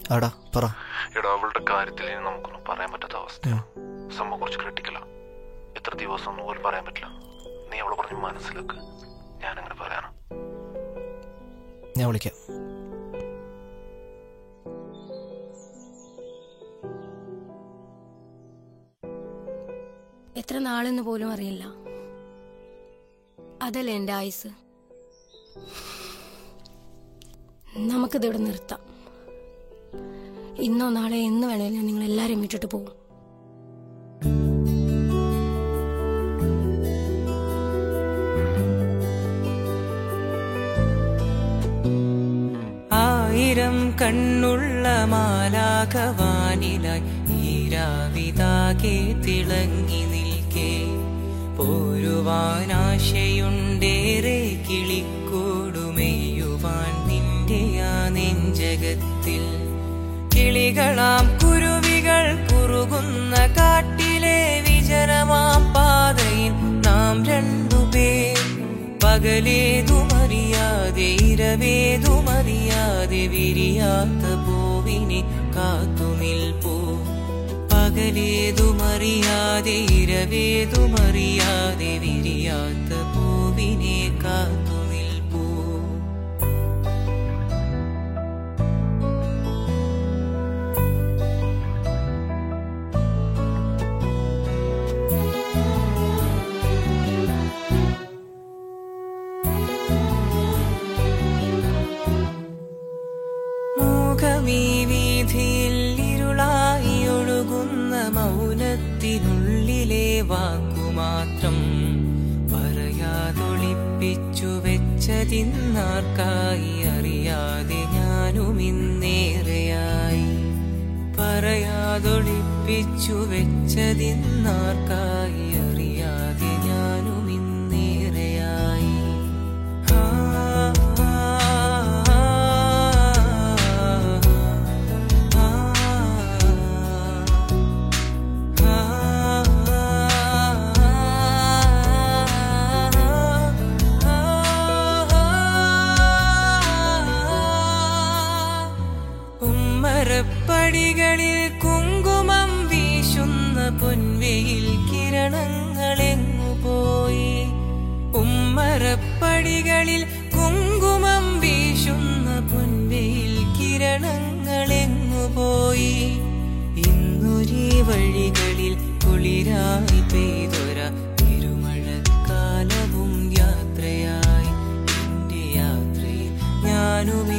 ആടാ പറ എടാ അവളുടെ കാര്യത്തിൽ ഇനി നമുക്കൊന്നും പറയാൻ പറ്റാത്ത അവസ്ഥയാണ് സംഭവം കുറച്ച് ക്രിട്ടിക്കലാ എത്ര ദിവസം ഒന്നും പോലും പറയാൻ പറ്റില്ല നീ അവളെ പറഞ്ഞ് മനസ്സിലാക്ക് ഞാൻ അങ്ങനെ പറയാനാ ഞാൻ വിളിക്കാം എത്ര നാളെന്ന് പോലും അറിയില്ല അതല്ലേ എൻ്റെ ആയുസ് നമുക്കിതിവിടെ നിർത്താം ഇന്നോ നാളെ എന്ന് വേണേലും ഞാൻ നിങ്ങൾ എല്ലാവരെയും വിട്ടിട്ട് പോകും ആയിരം കണ്ണുള്ള മാലാഖവാനിലായി ഈരാവിതാകെ തിളങ്ങി നിൽക്കേ പോരുവാനാശയുണ്ടേറെ കിളിക്കൂടുമെയ്യുവാൻ നിന്റെ ആ നെഞ്ചകത്തിൽ കിളികളാം കുരുവികൾ കുറുകുന്ന കാട്ടിലെ വിജനമാം പാതയിൽ നാം രണ്ടുപേർ പകലേതുമറിയാതെ ഇരവേതുമറിയാതെ വിരിയാത്ത പൂവിനെ കാത്തു നിൽപ്പൂ പകലേതുമറിയാതെ ഇരവേതുമറിയാതെ വിരിയാത്ത പൂവിനെ കാത്തു നിൽപ്പൂ മൂകമീ വീഥിയിൽ ഇരുളായി ഒഴുകുന്ന മൗനത്തിനുള്ളിലെ വാക്കുമാത്രം പറയാതൊളിപ്പിച്ചു വെച്ചതിന്നാർക്കായി അറിയാതെ ഞാനും ഇന്നേറെയായി പറയാതൊളിപ്പിച്ചു വെച്ചതിന്നാർക്കായി അറിയാതെ ഞാനും ഇന്നേറെയായി ആ, ആ, ആ, ഉമ്മറപ്പടികളിൽ കുങ്കുമം വീശുന്ന പൊൻവെയിൽ കിരണങ്ങളെങ്ങു പോയി ഉമ്മറപ്പടികളിൽ കുങ്കുമം വീശുന്ന പൊൻവെയിൽ കിരണങ്ങളെങ്ങു പോയി ഇന്നൊരീ വഴികളിൽ കുളിരായി പെയ്തൊര തിരുമഴക്കാലവും യാത്രയായി എന്റെ യാത്രയിൽ ഞാനും